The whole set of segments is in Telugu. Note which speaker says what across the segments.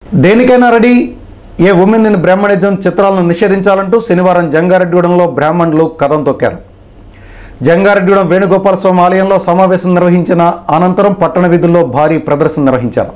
Speaker 1: దేనికైనా ready a women in Brahmanism చిత్రాలను నిషేధించాలంటూ శనివారం జంగారెడ్డిగూడెంలో బ్రాహ్మణులు కథం తొక్కారు జంగారెడ్డిగూడెం వేణుగోపాల స్వామి ఆలయంలో సమావేశం నిర్వహించిన అనంతరం పట్టణ వీధుల్లో భారీ ప్రదర్శన నిర్వహించారు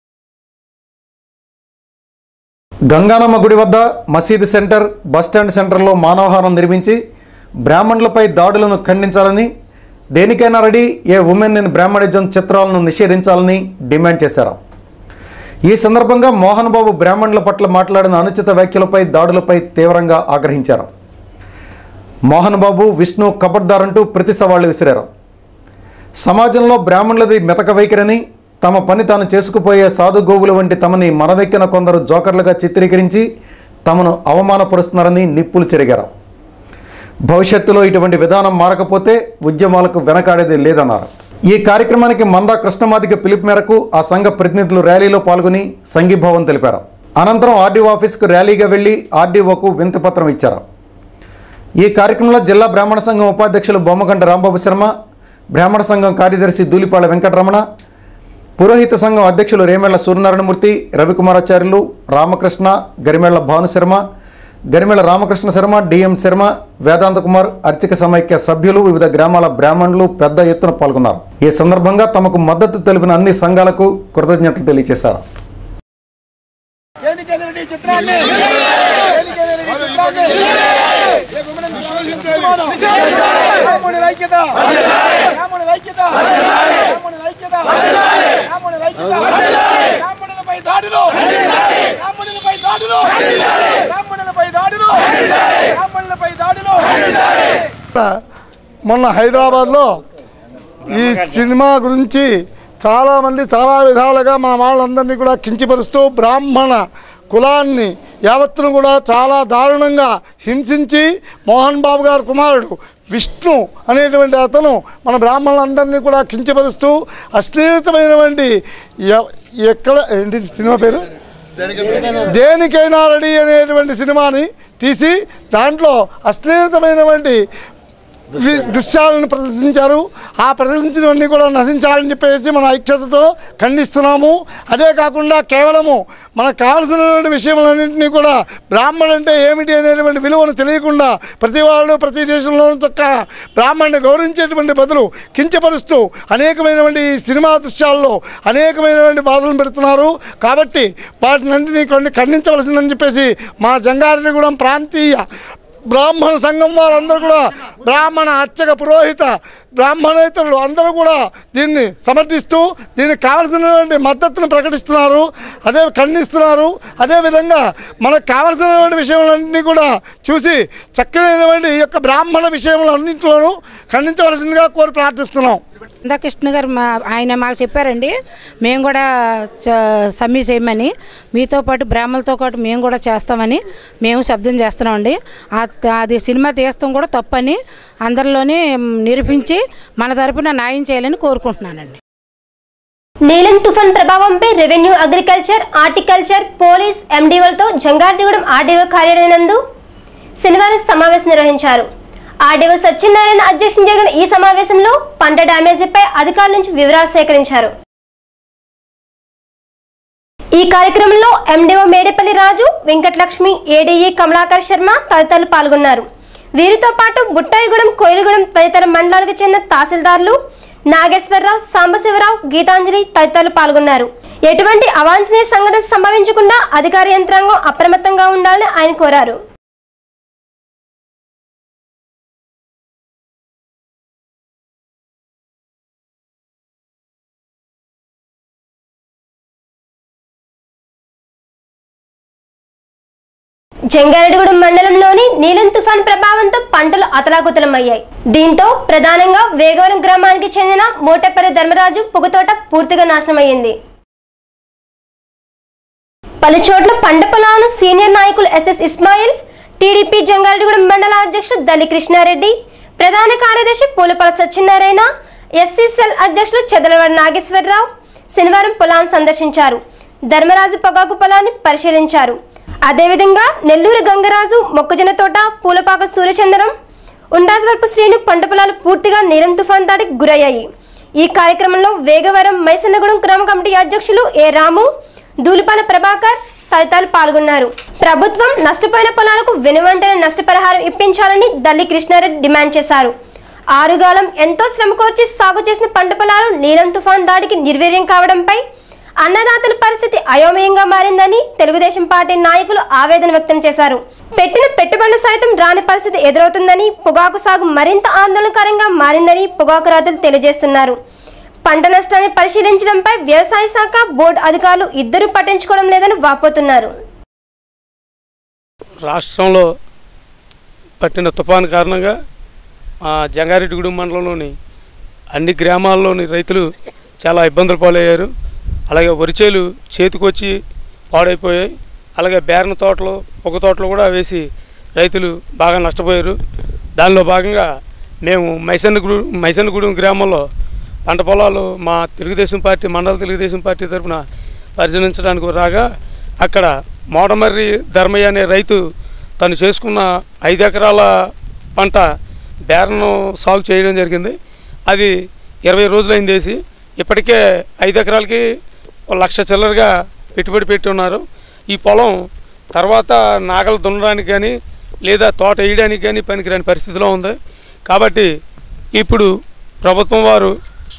Speaker 1: గంగానమ్మ గుడి వద్ద మసీదు సెంటర్ బస్టాండ్ సెంటర్లో మానవహారం నిర్మించి బ్రాహ్మణులపై దాడులను ఖండించాలని దేనికైనా ready a women in Brahmanism చిత్రాలను నిషేధించాలని డిమాండ్ చేశారు ఈ సందర్భంగా మోహన్ బాబు బ్రాహ్మణుల పట్ల మాట్లాడిన అనుచిత వ్యాఖ్యలపై దాడులపై తీవ్రంగా ఆగ్రహించారు మోహన్ బాబు విష్ణు కబడ్దారంటూ ప్రతి సవాళ్లు విసిరారు సమాజంలో బ్రాహ్మణులది మెతక వైఖరని తమ పని తాను చేసుకుపోయే సాధుగోవుల వంటి తమని మనవెక్కిన కొందరు జోకర్లుగా చిత్రీకరించి తమను అవమానపరుస్తున్నారని నిప్పులు చెరిగారు భవిష్యత్తులో ఇటువంటి విధానం మారకపోతే ఉద్యమాలకు వెనకాడేది లేదన్నారు ఈ కార్యక్రమానికి మందా కృష్ణమాదిక పిలుపు మేరకు ఆ సంఘ ప్రతినిధులు ర్యాలీలో పాల్గొని సంఘీభావం తెలిపారు అనంతరం ఆర్డీఓ ఆఫీస్కు ర్యాలీగా వెళ్లి ఆర్డీఓకు వింతపత్రం ఇచ్చారు ఈ కార్యక్రమంలో జిల్లా బ్రాహ్మణ సంఘం ఉపాధ్యక్షులు బొమ్మగంట రాంబాబు శర్మ బ్రాహ్మణ సంఘం కార్యదర్శి దూలిపాళ వెంకటరమణ పురోహిత సంఘం అధ్యక్షులు రేమెళ్ల సూర్యనారాయణమూర్తి రవికుమారాచార్యులు రామకృష్ణ గరిమెళ్ల భానుశర్మ గరిమెళ్ల రామకృష్ణ శర్మ డిఎం శర్మ వేదాంత కుమార్ అర్చక సమైక్య సభ్యులు వివిధ గ్రామాల బ్రాహ్మణులు పెద్ద ఎత్తున పాల్గొన్నారు ఈ సందర్భంగా తమకు మద్దతు తెలిపిన అన్ని సంఘాలకు కృతజ్ఞతలు తెలియజేశారు
Speaker 2: దేనికైనా చిత్రాన్ని దేనికైనా చిత్రాన్ని ఏ విమలను నిషేధించేమానం. రాముని ఐక్యత రాముని ఐక్యత రాముని ఐక్యత రాముని ఐక్యత రామునిపై దాడులు రామునిపై దాడులు రామునిపై దాడులు రామునిపై దాడులు
Speaker 3: మొన్న హైదరాబాద్లో ఈ సినిమా గురించి చాలామంది చాలా విధాలుగా మన వాళ్ళందరినీ కూడా కించపరుస్తూ బ్రాహ్మణ కులాన్ని యావత్తును కూడా చాలా దారుణంగా హింసించి మోహన్ బాబు గారి కుమారుడు విష్ణు అనేటువంటి అతను మన బ్రాహ్మణులందరినీ కూడా కించపరుస్తూ అశ్లీలతమైనటువంటి ఎ- ఎక్కడ ఏంటి సినిమా పేరు దేనికైనా రెడీ అనేటువంటి సినిమాని తీసి దాంట్లో అశ్లీలతమైనటువంటి వి- దృశ్యాలను ప్రదర్శించారు ఆ ప్రదర్శించినవన్నీ కూడా నశించాలని చెప్పేసి మన ఐక్యతతో ఖండిస్తున్నాము అదే కాకుండా కేవలము మనకు కావలసినటువంటి విషయములన్నింటినీ కూడా బ్రాహ్మణుడు అంటే ఏమిటి అనేటువంటి విలువను తెలియకుండా ప్రతి వాళ్ళు ప్రతి దేశంలోనూ చక్క బ్రాహ్మణ్ణి గౌరవించేటువంటి బదులు కించపరుస్తూ అనేకమైనటువంటి ఈ సినిమా దృశ్యాల్లో అనేకమైనటువంటి బాధలను పెడుతున్నారు కాబట్టి వాటినంటినీ కొన్ని ఖండించవలసిందని చెప్పేసి మా జంగారెడ్డిగూడెం ప్రాంతీయ బ్రాహ్మణ సంఘం వారందరూ కూడా బ్రాహ్మణ అర్చక పురోహిత బ్రాహ్మణేతరులు అందరూ కూడా దీన్ని సమర్థిస్తూ దీనికి కావలసినటువంటి మద్దతును ప్రకటిస్తున్నారు అదే ఖండిస్తున్నారు అదేవిధంగా మనకు కావలసినటువంటి విషయాలన్నింటినీ కూడా చూసి చక్కనైనటువంటి ఈ యొక్క బ్రాహ్మణ విషయములన్నింటిలోనూ ఖండించవలసిందిగా కోరి ప్రార్థిస్తున్నాం
Speaker 4: కృష్ణ గారు మా ఆయన మాకు చెప్పారండి మేము కూడా చ- సమ్మె చేయమని మీతో పాటు బ్రాహ్మణులతో పాటు మేము కూడా చేస్తామని మేము శబ్దం చేస్తున్నామండి ఆ- అది సినిమా తీస్తాం కూడా తప్పని అందరిలోనే నిరూపించి మన తరపున న్యాయం చేయాలని కోరుకుంటున్నానండి
Speaker 5: నీలం తుఫాన్ ప్రభావంపై రెవెన్యూ అగ్రికల్చర్ హార్టికల్చర్ పోలీస్ ఎండీఓలతో జంగారెడ్డిగూడెం ఆర్డీఓ కార్యాలయం నందు శనివారం సమావేశం నిర్వహించారు ఆర్డీఓ సత్యనారాయణ అధ్యక్షం జరిగిన ఈ సమావేశంలో పంట డ్యామేజీపై అధికారుల నుంచి వివరాలు సేకరించారు ఈ కార్యక్రమంలో ఎండీఓ మేడేపల్లి రాజు వెంకటలక్ష్మి ఏడీఈ కమలాకర్ శర్మ తదితరులు పాల్గొన్నారు వీరితో పాటు బుట్టాయిగూడెం కోయిలగూడెం తదితర మండలాలకు చెందిన తహసీల్దార్లు నాగేశ్వరరావు సాంబశివరావు గీతాంజలి తదితరులు పాల్గొన్నారు ఎటువంటి అవాంఛనీయ సంఘటన సంభవించకుండా అధికార యంత్రాంగం అప్రమత్తంగా ఉండాలని ఆయన కోరారు జంగారెడ్డిగూడెం మండలంలోని నీలం తుఫాన్ ప్రభావంతో పంటలు అతలాకుతలమయ్యాయి దీంతో ప్రధానంగా వేగవరం గ్రామానికి చెందిన మోటపల్లి ధర్మరాజు పొగతోట పూర్తిగా నాశనమయ్యింది పలు చోట్ల పంట పొలాలను సీనియర్ నాయకులు ఎస్ఎస్ ఇస్మాయిల్ టీడీపీ జంగారెడ్డిగూడెం మండల అధ్యక్షుడు దలి కృష్ణారెడ్డి ప్రధాన కార్యదర్శి పూలపల సత్యనారాయణ ఎస్సీసెల్ అధ్యక్షులు చెదలవాడి నాగేశ్వరరావు శనివారం పొలాన్ని సందర్శించారు ధర్మరాజు పొగాకు పొలాన్ని పరిశీలించారు అదేవిధంగా నెల్లూరు గంగరాజు మొక్కజొన్న తోట పూలపాక సూర్యచంద్రం ఉండాజవరపు శ్రీను పంట పొలాలు పూర్తిగా నీలం తుఫాన్ దాటికి గురయ్యాయి ఈ కార్యక్రమంలో వేగవరం మైసన్నగూడెం గ్రామ కమిటీ అధ్యక్షులు ఏ రాము దూలిపాల ప్రభాకర్ తదితరులు పాల్గొన్నారు ప్రభుత్వం నష్టపోయిన పొలాలకు వెనువెంటనే నష్టపరిహారం ఇప్పించాలని దల్లి కృష్ణారెడ్డి డిమాండ్ చేశారు ఆరుగాలం ఎంతో శ్రమ కోర్చి సాగు చేసిన పంట పొలాలు నీలం తుఫాన్ దాడికి నిర్వీర్యం కావడంపై అన్నదాతల పరిస్థితి అయోమయంగా మారిందని తెలుగుదేశం పార్టీ నాయకులు ఆవేదన వ్యక్తం చేశారు పెట్టిన పెట్టుబడులు సైతం రాని పరిస్థితి ఎదురవుతుందని పొగాకు సాగు మరింత ఆందోళనకరంగా మారిందని పొగాకు రైతులు తెలియజేస్తున్నారు పంట నష్టాన్ని పరిశీలించడంపై వ్యవసాయ శాఖ బోర్డు అధికారులు ఇద్దరూ పట్టించుకోవడం లేదని వాపోతున్నారు
Speaker 6: రాష్ట్రంలో పట్టిన తుఫాను కారణంగా మా జంగారెడ్డిగూడెం మండలంలోని అన్ని గ్రామాల్లోని రైతులు చాలా ఇబ్బందులు పాలయ్యారు అలాగే వరిచేలు చేతికొచ్చి పాడైపోయాయి అలాగే బేరన తోటలు పొగ తోటలు కూడా వేసి రైతులు బాగా నష్టపోయారు దానిలో భాగంగా మేము మైసన్నగూడెం మైసన్నగూడెం గ్రామంలో పంట పొలాలు మా తెలుగుదేశం పార్టీ మండల తెలుగుదేశం పార్టీ తరఫున పరిశీలించడానికి రాగా అక్కడ మోడమర్రి ధర్మయ్య అనే రైతు తను చేసుకున్న ఐదు ఎకరాల పంట బేరను సాగు చేయడం జరిగింది అది ఇరవై రోజులైంది వేసి ఇప్పటికే ఐదు ఎకరాలకి ఒక లక్ష చిల్లరగా పెట్టుబడి పెట్టి ఉన్నారు ఈ పొలం తర్వాత నాగలు దున్నడానికి కానీ లేదా తోట వేయడానికి కానీ పనికిరాని పరిస్థితిలో ఉంది కాబట్టి ఇప్పుడు ప్రభుత్వం వారు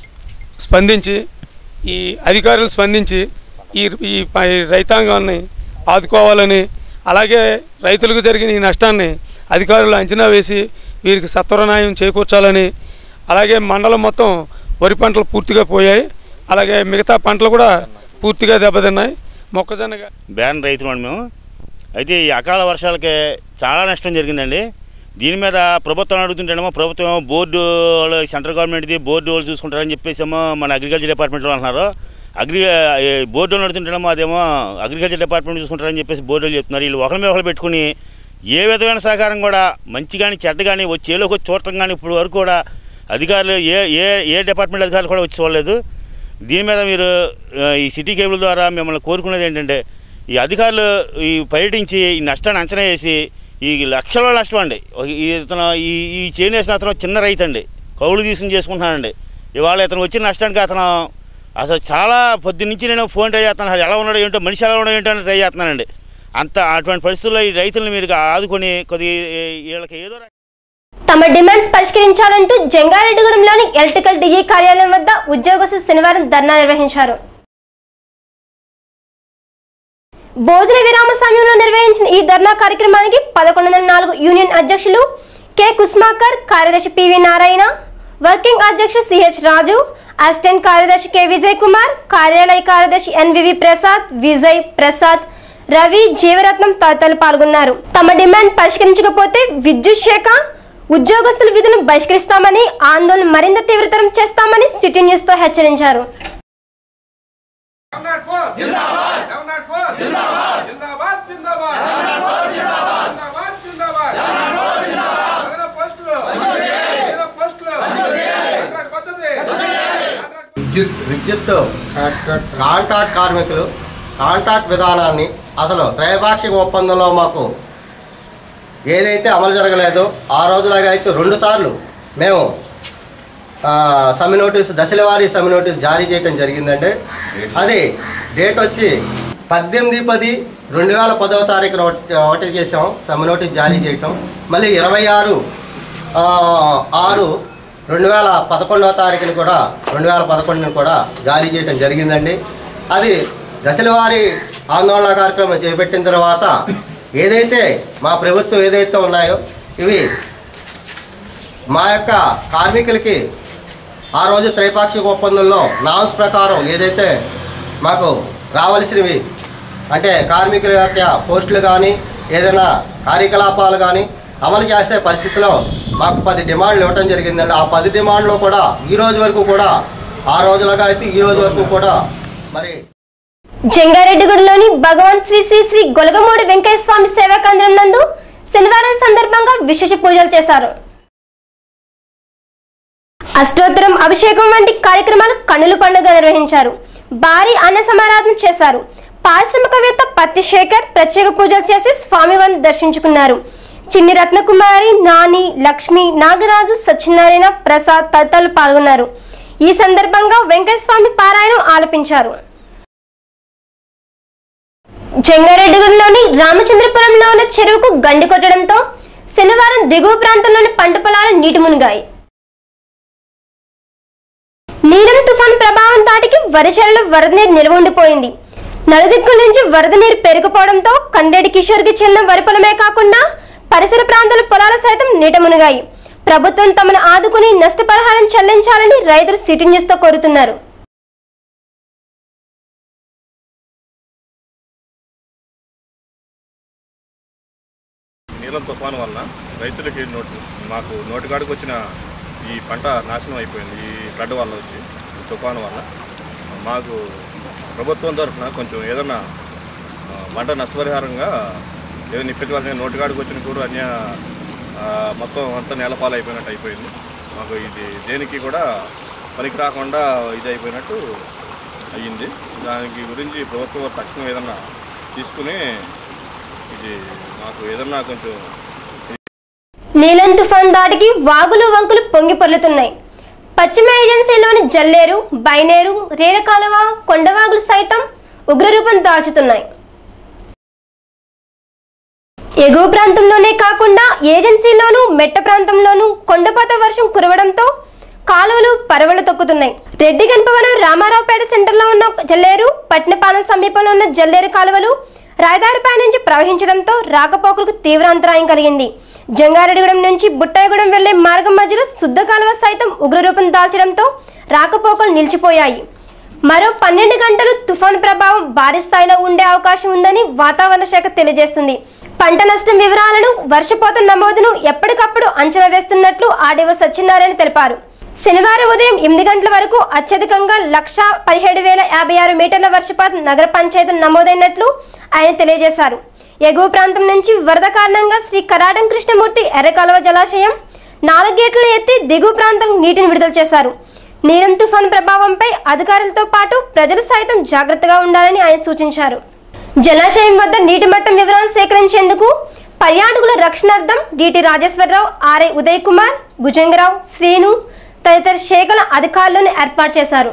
Speaker 6: స్పందించి ఈ అధికారులు స్పందించి ఈ ఈ ప- ఈ రైతాంగాన్ని ఆదుకోవాలని అలాగే రైతులకు జరిగిన ఈ నష్టాన్ని అధికారులు అంచనా వేసి వీరికి సత్వర న్యాయం చేకూర్చాలని అలాగే మండలం మొత్తం వరి పంటలు పూర్తిగా పోయాయి అలాగే మిగతా పంటలు కూడా పూర్తిగా దెబ్బతిన్నాయి మొక్కజొన్నగా
Speaker 7: బ్యాన్ రైతులు మేము అయితే ఈ అకాల వర్షాలకి చాలా నష్టం జరిగిందండి దీని మీద ప్రభుత్వం అడుగుతుంటేనేమో ప్రభుత్వం ఏమో బోర్డు వాళ్ళు సెంట్రల్ గవర్నమెంట్ది బోర్డు వాళ్ళు చూసుకుంటారని చెప్పేసేమో మన అగ్రికల్చర్ డిపార్ట్మెంట్ వాళ్ళు అంటున్నారు అగ్రి ఏ బోర్డు వాళ్ళు అడుగుతుంటేనేమో అదేమో అగ్రికల్చర్ డిపార్ట్మెంట్ చూసుకుంటారని చెప్పేసి బోర్డు వాళ్ళు చెప్తున్నారు వీళ్ళు ఒకరి మీద ఒకరు పెట్టుకుని ఏ విధమైన సహకారం కూడా మంచి కానీ చెడ్డ కానీ వచ్చి ఏలోకి వచ్చి చూడటం కానీ ఇప్పుడు వరకు కూడా అధికారులు ఏ ఏ ఏ డిపార్ట్మెంట్ అధికారులు కూడా వచ్చి చూడలేదు దీని మీద మీరు ఆ, ఈ సిటీ కేబుల్ ద్వారా మిమ్మల్ని కోరుకునేది ఏంటంటే ఈ అధికారులు ఈ పర్యటించి ఈ నష్టాన్ని అంచనా వేసి ఈ లక్షల నష్టం అండి ఒక- ఈ ఇతను ఈ ఈ చేను వేసిన అతను చిన్న రైతు అండి కౌలు తీసుకుని చేసుకుంటున్నానండి ఇవాళ ఇతను వచ్చిన నష్టానికి అతను అసలు చాలా పొద్దు నుంచి నేను ఫోన్ ట్రై చేస్తున్నాను అసలు ఎలా ఉన్నాడో ఏంటో మనిషి ఎలా ఉన్నాడో ఏంటో అని ట్రై చేస్తున్నానండి అంత అటువంటి పరిస్థితుల్లో ఈ రైతులను మీరు ఆదుకొని కొద్ది వీళ్ళకి ఏదో రకంగా
Speaker 5: తమ డిమాండ్స్ పరిష్కరించాలంటూ జంగారెడ్డిగూడెంలోని ఎలక్ట్రికల్ డిజీ కార్యాలయం వద్ద ఉద్యోగస్తులు శనివారం ధర్నా నిర్వహించారు భోజన విరామ సమయంలో నిర్వహించిన ఈ ధర్నా కార్యక్రమానికి పదకొండు వందల నాలుగు యూనియన్ అధ్యక్షులు కె కుస్మాకర్ కార్యదర్శి పివి నారాయణ వర్కింగ్ అధ్యక్షుడు సిహెచ్ రాజు అసిస్టెంట్ కార్యదర్శి కె విజయ్ కుమార్ కార్యాలయ కార్యదర్శి ఎన్వివి ప్రసాద్ విజయ్ ప్రసాద్ రవి జీవరత్నం తదితరులు పాల్గొన్నారు తమ డిమాండ్ పరిష్కరించకపోతే విద్యుత్ శాఖ ఉద్యోగస్తుల విధులను బహిష్కరిస్తామని ఆందోళన మరింత తీవ్రతరం చేస్తామని సిటీ న్యూస్ తో హెచ్చరించారు
Speaker 2: Download four. Zindabaad. Download four. Zindabaad. Zindabaad. Zindabaad. Zindabaad. Zindabaad. అదన పోస్టులు. అదన పోస్టులు. కాంట్రాక్ట్ పద్ధతి. కాంట్రాక్ట్
Speaker 8: విద్యుత్ విద్యుత్ కాంట్రాక్ట్ కార్మికులు కాంట్రాక్ట్ విధానాన్ని అసలు త్రైపాక్షిక ఒప్పందంలో మాకు ఏదైతే అమలు జరగలేదో ఆ రోజులాగా అయితే రెండు సార్లు మేము ఆ, సమ్మె నోటీస్ దశలవారీ సమ్మె నోటీస్ జారీ చేయడం జరిగిందండి అది డేట్ వచ్చి పద్దెనిమిది పది రెండు వేల పదవ తారీఖున ఒకటి ఒకటి చేసాం సమ్మె నోటీస్ జారీ చేయటం మళ్ళీ ఇరవై ఆరు ఆ, ఆరు రెండు వేల పదకొండవ తారీఖున కూడా రెండు వేల పదకొండుని కూడా జారీ చేయడం జరిగిందండి అది దశలవారీ ఆందోళన కార్యక్రమం చేపట్టిన తర్వాత ఏదైతే మా ప్రభుత్వం ఏదైతే ఉన్నాయో ఇవి మా యొక్క కార్మికులకి ఆ రోజు త్రైపాక్షిక ఒప్పందంలో నామ్స్ ప్రకారం ఏదైతే మాకు రావాల్సినవి అంటే కార్మికుల యొక్క పోస్టులు కానీ ఏదైనా కార్యకలాపాలు కానీ అమలు చేసే పరిస్థితిలో మాకు పది డిమాండ్లు ఇవ్వటం జరిగిందండి ఆ పది డిమాండ్లో కూడా ఈ రోజు వరకు కూడా ఆ రోజులుగా అయితే ఈ రోజు వరకు కూడా మరి
Speaker 5: జంగారెడ్డిగూడలోని భగవాన్ శ్రీ శ్రీ శ్రీ గొలగమూడి వెంకయ్య స్వామి సేవా కేంద్రం నందు శనివారం సందర్భంగా విశేష పూజలు చేశారు అష్టోత్తరం అభిషేకం వంటి కార్యక్రమాలు కన్నుల పండుగ నిర్వహించారు భారీ అన్న సమారాధన చేశారు పారిశ్రామికవేత్త పత్తి శేఖర్ ప్రత్యేక పూజలు చేసి స్వామివారిని దర్శించుకున్నారు చిన్ని రత్నకుమారి నాని లక్ష్మి నాగరాజు సత్యనారాయణ ప్రసాద్ తదితరులు పాల్గొన్నారు ఈ సందర్భంగా వెంకటస్వామి పారాయణం ఆలపించారు జంగారెడ్డిగూడలోని రామచంద్రపురంలో ఉన్న చెరువుకు గండి కొట్టడంతో శనివారం దిగువ ప్రాంతంలోని పంట పొలాలు నీటి మునిగాయి నీలం తుఫాన్ ప్రభావం తాటికి వరి చేలలో వరద నీరు నిల్వ ఉండిపోయింది నలుదిక్కుల నుంచి వరద నీరు పెరిగిపోవడంతో కండేడి కిషోర్కి చెందిన వరి పొలమే కాకుండా పరిసర ప్రాంతాల పొలాలు సైతం నీట మునిగాయి ప్రభుత్వం తమను ఆదుకుని నష్టపరిహారం చెల్లించాలని రైతులు సిటీ న్యూస్తో కోరుతున్నారు
Speaker 9: నీలం తుఫాను వలన రైతులకి నోటి మాకు నోటికాడికి వచ్చిన ఈ పంట నాశనం అయిపోయింది ఈ ఫ్లడ్ వల్ల వచ్చి ఈ తుఫాను వల్ల మాకు ప్రభుత్వం తరఫున కొంచెం ఏదన్నా ఆ, పంట నష్టపరిహారంగా ఏదైనా ఇప్పించవలసిన నోటికాడికి వచ్చిన కూడా అన్య ఆ, మొత్తం అంతా నేలపాలు అయిపోయినట్టు అయిపోయింది మాకు ఇది దేనికి కూడా పనికి రాకుండా ఇది అయిపోయినట్టు అయ్యింది దానికి గురించి ప్రభుత్వం తక్షణం ఏదన్నా తీసుకుని ఇది మాకు ఏదన్నా కొంచెం
Speaker 5: నీలం తుఫాన్ దాటికి వాగులు వంకులు పొంగి పొర్లుతున్నాయి పశ్చిమ ఏజెన్సీలోని జల్లేరు బైనేరు రేరకాలువ కొండవాగులు సైతం ఉగ్రరూపం దాల్చుతున్నాయి ఎగువ ప్రాంతంలోనే కాకుండా ఏజెన్సీలోనూ మెట్ట ప్రాంతంలోనూ కొండపాత వర్షం కురవడంతో కాలువలు పరవలు తొక్కుతున్నాయి రెడ్డి గణపవనం రామారావుపేట సెంటర్లో ఉన్న జల్లేరు పట్నపాలెం సమీపంలో ఉన్న జల్లేరు కాలువలు రాయదారిపై నుంచి ప్రవహించడంతో రాకపోకలకు తీవ్ర అంతరాయం కలిగింది జంగారెడ్డిగూడెం నుంచి బుట్టాయిగూడెం వెళ్లే మార్గం మధ్యలో శుద్ధ కాలువ సైతం ఉగ్రరూపం దాల్చడంతో రాకపోకలు నిలిచిపోయాయి మరో పన్నెండు గంటలు తుఫాన్ ప్రభావం భారీ స్థాయిలో ఉండే అవకాశం ఉందని వాతావరణ శాఖ తెలియజేస్తుంది పంట నష్టం వివరాలను వర్షపాతం నమోదును ఎప్పటికప్పుడు అంచనా వేస్తున్నట్లు ఆర్డీఓ సత్యనారాయణ తెలిపారు శనివారం ఉదయం ఎనిమిది గంటల వరకు అత్యధికంగా లక్ష పదిహేడు వేల యాభై ఆరు మీటర్ల వర్షపాతం నగర పంచాయతీలు నమోదైనట్లు ఆయన తెలియజేశారు ఎగువ ప్రాంతం నుంచి వరద కారణంగా శ్రీ కరాటం కృష్ణమూర్తి ఎర్రకాలువ జలాశయం నాలుగు గేట్లను ఎత్తి దిగువ ప్రాంతం నీటిని విడుదల చేశారు నీలం తుఫాన్ ప్రభావంపై అధికారులతో పాటు ప్రజలు సైతం జాగ్రత్తగా ఉండాలని ఆయన సూచించారు జలాశయం వద్ద నీటి మట్టం వివరాలు సేకరించేందుకు పర్యాటకుల రక్షణార్థం డిటి రాజేశ్వరరావు ఆర్ఐ ఉదయ్ కుమార్ భుజంగరావు శ్రీను తదితర శాఖల అధికారులను ఏర్పాటు చేశారు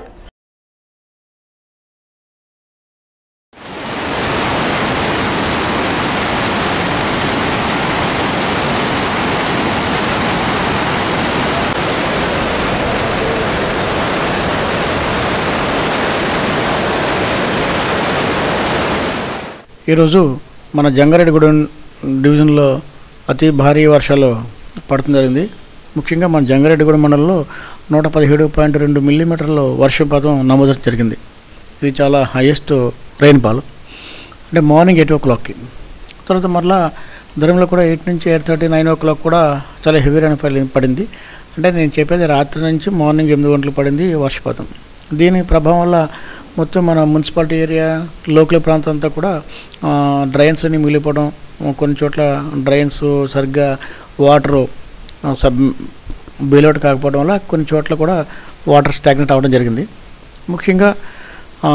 Speaker 10: ఈరోజు మన జంగారెడ్డిగూడెం డివిజన్లో అతి భారీ వర్షాలు పడటం జరిగింది ముఖ్యంగా మన జంగారెడ్డిగూడెం మండలంలో నూట పదిహేడు పాయింట్ రెండు మిల్లీమీటర్ల వర్షపాతం నమోదు జరిగింది ఇది చాలా హైయెస్ట్ రెయిన్ఫాల్ అంటే మార్నింగ్ ఎయిట్ ఓ క్లాక్కి తర్వాత మరలా ధరంలో కూడా ఎయిట్ నుంచి eight thirty nine o'clock కూడా చాలా హెవీ రైన్ఫాల్ పడింది అంటే నేను చెప్పేది రాత్రి నుంచి మార్నింగ్ ఎనిమిది గంటలు పడింది ఈ వర్షపాతం దీని ప్రభావం వల్ల మొత్తం మన మున్సిపాలిటీ ఏరియా లోకల్ ప్రాంతం అంతా కూడా డ్రైన్స్ అన్ని మిగిలిపోవడం కొన్ని చోట్ల డ్రైన్స్ సరిగ్గా వాటరు సబ్ బెయిల్అవుట్ కాకపోవడం వల్ల కొన్ని చోట్ల కూడా వాటర్ స్టాగ్నెట్ అవ్వడం జరిగింది ముఖ్యంగా ఆ,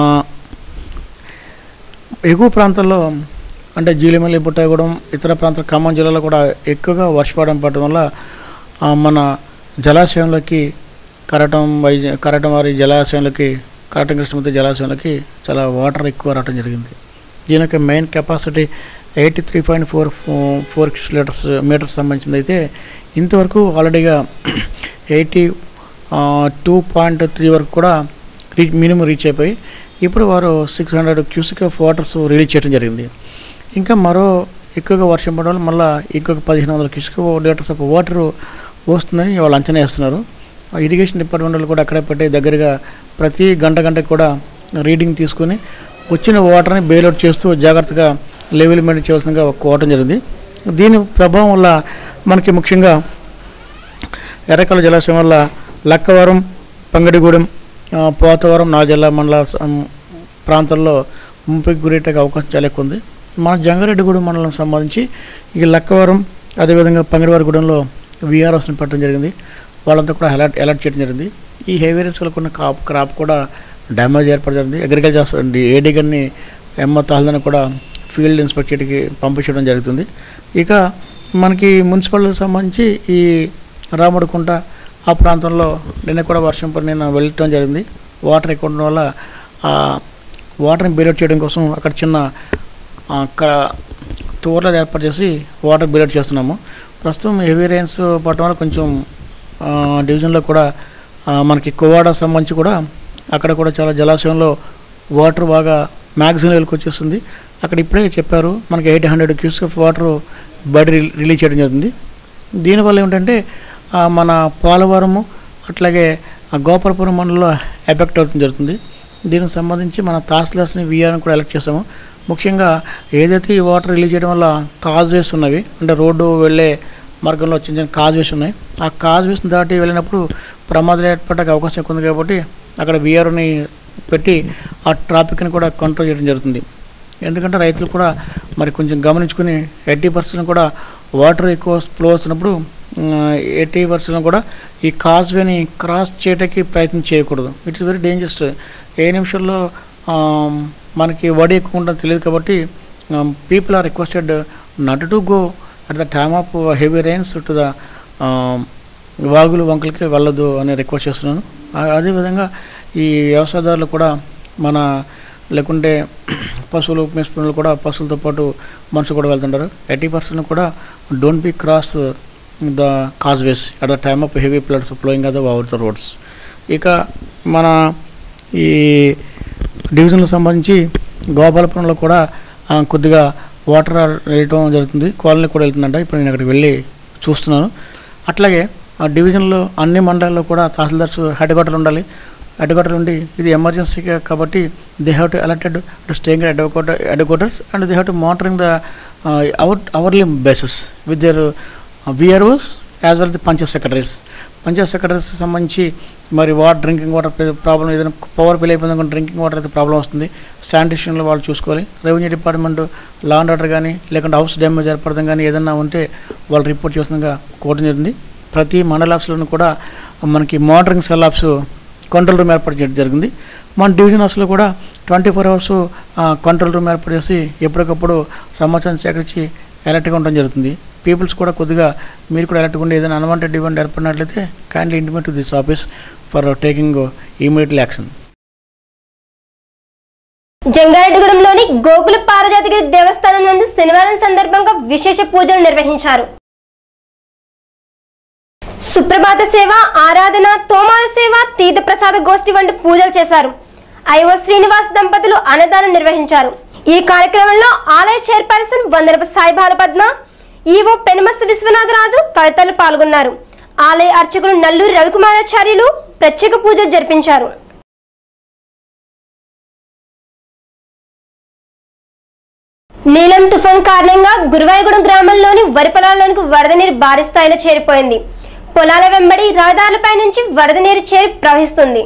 Speaker 10: ఎగువ ప్రాంతాల్లో అంటే జీలిమల్లి బుట్టాయిగూడెం ఇతర ప్రాంతాల ఖమ్మం జిల్లాలో కూడా ఎక్కువగా వర్షపాతం పడడం వల్ల ఆ, మన జలాశయంలోకి కరటం వైజ కరటం వారి జలాశయంలోకి కరటం కృష్ణమూర్తి జలాశయంలోకి చాలా వాటర్ ఎక్కువ రావడం జరిగింది దీని యొక్క main capacity eighty three point four four litres metres సంబంధించింది అయితే ఇంతవరకు ఆల్రెడీగా ఎయిటీ టూ పాయింట్ త్రీ వరకు కూడా రీచ్ మినిమం రీచ్ అయిపోయి ఇప్పుడు వారు six hundred cusec of waters release చేయడం జరిగింది ఇంకా మరో ఎక్కువగా వర్షం పడడం వల్ల మళ్ళీ ఇంకొక పదిహేను వందల క్యూసిక్ లీటర్స్ ఆఫ్ వాటర్ వస్తుందని వాళ్ళు అంచనా వేస్తున్నారు ఆ ఇరిగేషన్ డిపార్ట్మెంట్ వాళ్ళు కూడా అక్కడే పెట్టి దగ్గరగా ప్రతి గంట గంటకు కూడా రీడింగ్ తీసుకొని వచ్చిన వాటర్ని బెయిల్అవుట్ చేస్తూ జాగ్రత్తగా లెవెల్ మెయింటైన్ చేయవలసిందిగా కోవటం జరిగింది దీని ప్రభావం వల్ల మనకి ముఖ్యంగా ఎర్రకల జలాశయం వల్ల లక్కవరం పంగడిగూడెం ఆ, పోతవరం నాజల్లా మండల సం- ప్రాంతాల్లో ముంపుకి గురేటకు అవకాశం చాలా ఎక్కువ ఉంది మన జంగారెడ్డిగూడెం మండలం సంబంధించి ఈ లక్కవరం అదేవిధంగా పంగడివారిగూడెంలో విఆర్ఎస్ని పెట్టడం జరిగింది వాళ్ళంతా కూడా అలర్ట్ అలర్ట్ చేయడం జరిగింది ఈ హెవీ రైన్స్లో ఉన్న క్రాప్ క్రాప్ కూడా డ్యామేజ్ ఏర్పడడం జరిగింది అగ్రికల్చర్ ఏడీ గన్ని ఎమ్మ తాహల్దని కూడా ఫీల్డ్ ఇన్స్పెక్ట్ చేయడానికి పంపించడం జరుగుతుంది ఇక మనకి మున్సిపాలిటీకి సంబంధించి ఈ రాముడికుంట ఆ ప్రాంతంలో నిన్న కూడా వర్షం పడి నేను వెళ్ళటం జరిగింది వాటర్ ఎక్కువ ఉండడం వల్ల ఆ వాటర్ని బెయిల్అవుట్ చేయడం కోసం అక్కడ చిన్న ఆ, క- తూర్లు ఏర్పాటు చేసి వాటర్ బిల్డ్ చేస్తున్నాము ప్రస్తుతం హెవీ రెయిన్స్ పడటం వల్ల కొంచెం ఆ, డివిజన్లో కూడా ఆ, మనకి కోవాడ సంబంధించి కూడా అక్కడ కూడా చాలా జలాశయంలో వాటర్ బాగా మ్యాక్సిమం లెవెల్కి వచ్చేస్తుంది అక్కడ ఇప్పుడే చెప్పారు మనకి eight hundred cusec of water బయట రిలీ- రిలీజ్ చేయడం జరుగుతుంది దీనివల్ల ఏమిటంటే ఆ, మన పోలవరము అట్లాగే ఆ గోపాలపురం మండలంలో ఎఫెక్ట్ అవుతుంది జరుగుతుంది దీనికి సంబంధించి మన తహసీల్దార్స్ని విఆర్ని కూడా ఎలక్ట్ చేసాము ముఖ్యంగా ఏదైతే ఈ వాటర్ రిలీజ్ చేయడం వల్ల కాజ్వేస్ ఉన్నవి అంటే రోడ్డు వెళ్ళే మార్గంలో చిన్న చిన్న కాజ్వేస్ ఉన్నాయి ఆ కాజ్వేస్ని దాటి వెళ్ళినప్పుడు ప్రమాదాలు ఏర్పడే అవకాశం ఎక్కువ ఉంది కాబట్టి అక్కడ విఆర్ని పెట్టి ఆ ట్రాఫిక్ని కూడా కంట్రోల్ చేయడం జరుగుతుంది ఎందుకంటే రైతులు కూడా మరి కొంచెం గమనించుకుని ఎయిటీ పర్సెంట్ కూడా వాటర్ ఎక్కువ ఫ్లో వచ్చినప్పుడు ఎయిటీ పర్సెంట్ కూడా ఈ కాజ్వేని క్రాస్ చేయడానికి ప్రయత్నం చేయకూడదు ఇట్స్ వెరీ డేంజరస్ ఏ నిమిషంలో ఆ, మనకి వడి ఎక్కువ ఉంటుందో తెలియదు కాబట్టి people are requested not to go at the time of heavy rains to the వాగులు వంకలకి వెళ్ళదు అని రిక్వెస్ట్ చేస్తున్నాను ఆ- అదేవిధంగా ఈ వ్యవసాయదారులు కూడా మన లేకుంటే పశువులు మేసుకున్న కూడా పశువులతో పాటు మనుషులు కూడా వెళ్తుంటారు ఎయిటీ పర్సెంట్ కూడా don't be cross the causeways at the time of heavy floods flowing అద ఓవర్ ద రోడ్స్ ఇక మన ఈ డివిజన్లకు సంబంధించి గోపాలపురంలో కూడా ఆ, కొద్దిగా వాటర్ వెళ్ళటం జరుగుతుంది కాలనీ కూడా వెళ్తుందంట ఇప్పుడు నేను అక్కడికి వెళ్ళి చూస్తున్నాను అట్లాగే ఆ డివిజన్లో అన్ని మండలాల్లో కూడా తహసీల్దార్స్ హెడ్ క్వార్టర్ ఉండాలి హెడ్ క్వార్టర్ ఉండి ఇది ఎమర్జెన్సీ కాబట్టి they have to alerted to staying headquarter headquarters and they have to monitoring the hour hourly basis with their VROs as well the panchayat secretaries panchayat secretaries సంబంధించి మరి వాటర్ డ్రింకింగ్ వాటర్ ప్రాబ్లం ఏదైనా పవర్ బిల్ అయిపోయింది అనుకోండి డ్రింకింగ్ వాటర్ అయితే ప్రాబ్లం వస్తుంది శానిటేషన్లో వాళ్ళు చూసుకోవాలి revenue department law and order కానీ లేకుంటే హౌస్ డ్యామేజ్ ఏర్పడడం కానీ ఏదైనా ఉంటే వాళ్ళు రిపోర్ట్ చేస్తుండగా కోవడం జరిగింది ప్రతి మండల ఆఫీస్లోనూ కూడా మనకి monitoring cell of control room ఏర్పాటు చేయడం జరిగింది మన డివిజన్ ఆఫీస్లో కూడా twenty four hours control room ఏర్పాటు చేసి ఎప్పటికప్పుడు సమాచారం సేకరించి అలర్ట్గా ఉండడం జరుగుతుంది పీపుల్స్ కూడా కొద్దిగా మీరు కూడా అలర్ట్గా ఉండి ఏదైనా అన్వాంటెడ్ ఈవెంట్ ఏర్పడినట్లయితే kindly intimate to this office for taking immediately action
Speaker 5: జంగారెడ్డిగూడెంలోని గోకుల పారజాతగిరి దేవస్థానం నందు శనివారం సందర్భంగా విశేష పూజలు నిర్వహించారు సుప్రభాత సేవ ఆరాధన తోమాల సేవ తీర్థప్రసాద గోష్ఠి వంటి పూజలు చేశారు ఐఓ శ్రీనివాస్ దంపతులు అన్నదానం నిర్వహించారు ఈ కార్యక్రమంలో ఆలయ చైర్పర్సన్ వందనపు సాయిబాల పద్మ ఈవో పెనుమస్తి విశ్వనాథరాజు తదితరులు పాల్గొన్నారు ఆలయ అర్చకులు నల్లూరి రవికుమారాచార్యులు ప్రత్యేక పూజలు జరిపించారు నీలం తుఫాన్ కారణంగా గురువాయగూడెం గ్రామంలోని వరి పొలాల్లోనికి వరద నీరు భారీ స్థాయిలో చేరిపోయింది పొలాల వెంబడి రహదారులపై నుంచి వరద నీరు చేరి ప్రవహిస్తుంది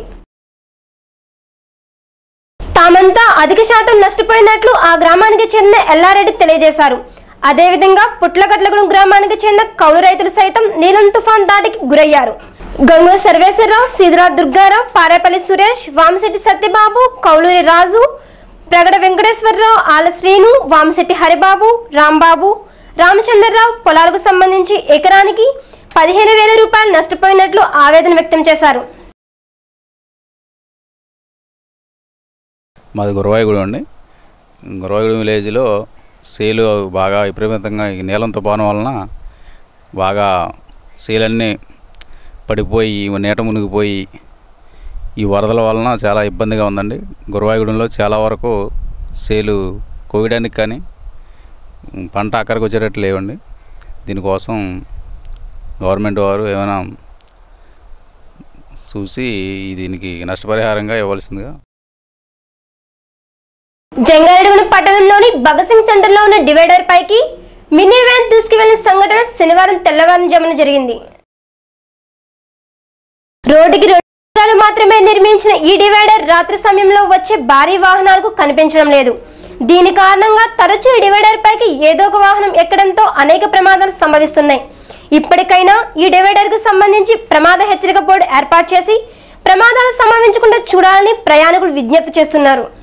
Speaker 5: తామంతా అధిక శాతం నష్టపోయినట్లు ఆ గ్రామానికి చెందిన ఎల్లారెడ్డి తెలియజేశారు అదేవిధంగా పుట్లగట్లగూడెం గ్రామానికి చెందిన కౌలు రైతులు సైతం నీలం తుఫాన్ దాటికి గురయ్యారు గంగుల సర్వేశ్వరరావు సీదరా దుర్గారావు పారేపల్లి సురేష్ వామశెట్టి సత్యబాబు కౌలూరి రాజు ప్రగడ వెంకటేశ్వరరావు ఆల శ్రీను వామశెట్టి హరిబాబు రాంబాబు రామచంద్రరావు పొలాలకు సంబంధించి ఎకరానికి పదిహేను వేల రూపాయలు నష్టపోయినట్లు ఆవేదన వ్యక్తం చేశారు
Speaker 11: మాది గురవాయిగూడెం అండి గురవాయిగూడెం విలేజ్లో సేలు బాగా విపరీతంగా ఈ నీలం తుఫాను వలన బాగా సేలన్నీ పడిపోయి నీట మునిగిపోయి ఈ వరదల వలన చాలా ఇబ్బందిగా ఉందండి గురవాయిగూడెంలో చాలా వరకు సేలు కోయడానికి కానీ ఉమ్, పంట అక్కడికి వచ్చేటట్లు లేవండి దీనికోసం గవర్నమెంట్ వారు ఏమైనా చూసి దీనికి నష్టపరిహారంగా ఇవ్వాల్సిందిగా
Speaker 5: జంగారెడ్డిగూడెం పట్టణంలోని భగత్ సింగ్ సెంటర్ లో ఉన్న డివైడర్ పైకి మినీ వ్యాన్ దూసుకువెళ్లిన సంఘటన శనివారం తెల్లవారుజామున జరిగింది రోడ్డుకి రెండు చక్రాలు మాత్రమే నిర్మించిన ఈ డివైడర్ రాత్రి సమయంలో వచ్చే భారీ వాహనాలకు కనిపించడం లేదు దీని కారణంగా తరచూ ఈ డివైడర్ పైకి ఏదో ఒక వాహనం ఎక్కడంతో అనేక ప్రమాదాలు సంభవిస్తున్నాయి ఇప్పటికైనా ఈ డివైడర్ కు సంబంధించి ప్రమాద హెచ్చరిక బోర్డు ఏర్పాటు చేసి ప్రమాదాలు సంభవించకుండా చూడాలని ప్రయాణికులు విజ్ఞప్తి చేస్తున్నారు